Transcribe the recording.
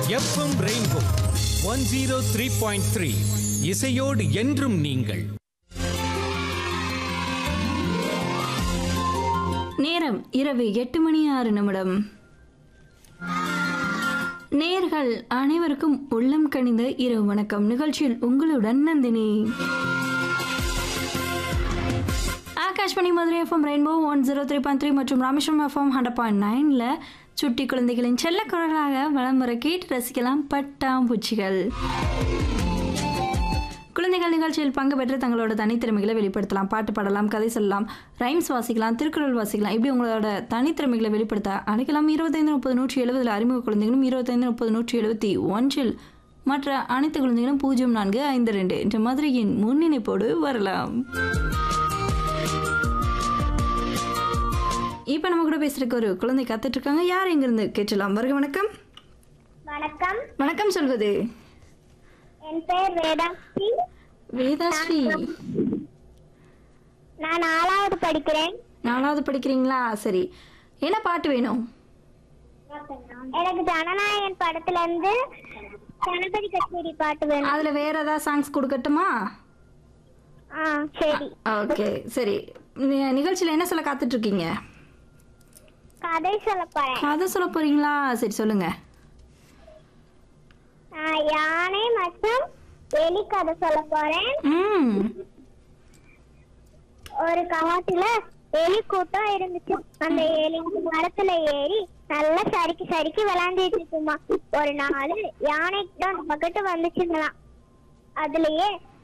FM rainbow one zero three point three இசையோடு என்றும் நீங்கள் நேரம் இரவு எட்டு மணி ஆறு நிமிடம் நேர்கள் அனைவருக்கும் உள்ளம் கனிந்த இரவு வணக்கம் நிகழ்ச்சியில் உங்களுடன் Nandini Akashvani Madurai FM rainbow one zero three point three மற்றும் ராமேஸ்வரம் எஃப்எம் ஹண்ட்ரட் பாயிண்ட் நைனில் சுட்டி குழந்தைகளின் செல்ல குரலாக வலம் வர கேட்டு ரசிக்கலாம் பட்டாம்பூச்சிகள் குழந்தைகள் நிகழ்ச்சியில் பங்கு பெற்று தங்களோட தனித்திறமைகளை வெளிப்படுத்தலாம் பாட்டு பாடலாம் கதை சொல்லலாம் ரைம்ஸ் வாசிக்கலாம் திருக்குறள் வாசிக்கலாம் இப்படி உங்களோட தனித்திறமைகளை வெளிப்படுத்த அழைக்கலாம் இருபத்தைந்து முப்பது நூற்றி எழுபதில் அறிமுக குழந்தைகளும் இருபத்தைந்து முப்பது நூற்றி எழுபத்தி ஒன்றில் மற்ற அனைத்து குழந்தைகளும் பூஜ்ஜியம் நான்கு ஐந்து ரெண்டு என்ற மதுரையின் முன்னிணைப்போடு வரலாம் இப்போ நம்ம கூட பேசுறதுக்கு ஒரு குழந்தை காத்துட்டு இருக்காங்க யார் எங்கிருந்து கேட்டலாம் வருக வணக்கம் வணக்கம் வணக்கம் சொல்வது என் பெயர் வேதாஸ்ரீ வேதாஸ்ரீ நான் நாலாவது படிக்கிறேன் நாலாவது படிக்கிறீங்களா சரி என்ன பாட்டு வேணும் எனக்கு ஜனநாயகன் படத்துல இருந்து கணபதி கச்சேரி பாட்டு வேணும் அதுல வேற ஏதாவது சாங்ஸ் கொடுக்கட்டுமா ஆ சரி ஓகே சரி நி- நிகழ்ச்சியில என்ன சொல்ல காத்துட்டு இருக்கீங்க கதை சொல்ல போறேன் கதை சொல்ல போறீங்களா சரி சொல்லுங்க நான் யானை மற்றும் எலி கதை சொல்ல போறேன் ம் ஒரு காட்டுல எலி கூட்டம் இருந்துச்சு அந்த எலி மரத்துல ஏறி நல்லா சறுக்கி சறுக்கி விளையாண்டுட்டு இருக்குமா ஒரு நாள் யானை தான் நம்ம கிட்ட வந்துச்சுங்களாம் அதுலயே